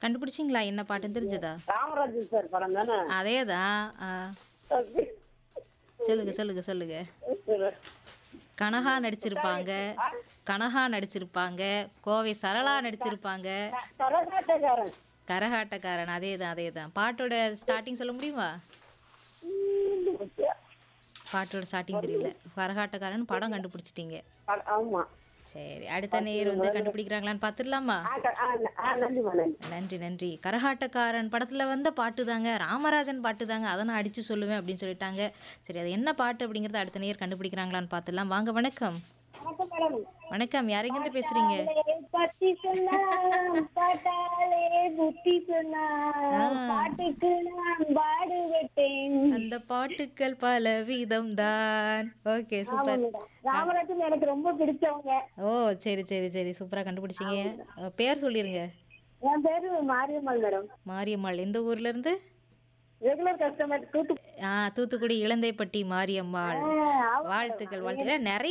கண்டுபிடிச்சிங்களா என்ன பாட்டுன்னு தெரிஞ்சதா ராமராஜன் சார் படம் தானே அதே தான் சொல்லுங்க சொல்லுங்க சொல்லுங்க கனகா நடிச்சிருப்பாங்க கனகா நடிச்சிருப்பாங்க கோவை சரளா நடிச்சிருப்பாங்க கரகாட்டக்காரன் கரகாட்டக்காரன் அதே தான் அதே தான் பாட்டோட ஸ்டார்டிங் சொல்ல முடியுமா பாட்டோட ஸ்டார்டிங் தெரியல கரகாட்டக்காரன் படம் கண்டுபிடிச்சிட்டீங்க பட- ஆமா சரி அடுத்த நேர் வந்து கண்டுபிடிக்கிறாங்களான்னு பார்த்துடலாமா ஆ, க- ஆ, ஆ, நன்றிம்மா நன்றி நன்றி நன்றி கரகாட்டக்காரன் படத்துல வந்த பாட்டு தாங்க ராமராஜன் பாட்டு தாங்க அதை நான் அடிச்சு சொல்லுவேன் அப்படின்னு சொல்லிட்டாங்க சரி அது என்ன பாட்டு அப்படிங்கறத அடுத்த நேர் கண்டுபிடிக்கிறாங்களான்னு பார்த்துடலாம் வாங்க வணக்கம் வணக்கம் மேடம் வணக்கம் யாரெங்கிருந்து பேசுறீங்க பத்தி சொன்னா பாட்டாலே புத்தி சொன்னா பாட்டுக்கு நான் பாடுபட்டேன் அந்த பாட்டுக்கள் பல விதம் தான் ஓகே சூப்பர் ராமராஜன் எனக்கு ரொம்ப பிடிச்சவங்க ஓ சரி சரி சரி சூப்பரா கண்டுபிடிச்சீங்க அஹ், பேர் சொல்லிருங்க என் பேரு மாரியம்மாள் மேடம் மாரியம்மாள் எந்த ஊர்ல இருந்து ரெகுலர் கஸ்டமர் கூட்டு ஆ தூத்துக்குடி இளந்தைப்பட்டி மாரியம்மாள் வாழ்த்துக்கள் வாழ்த்துக்கள் நிறைய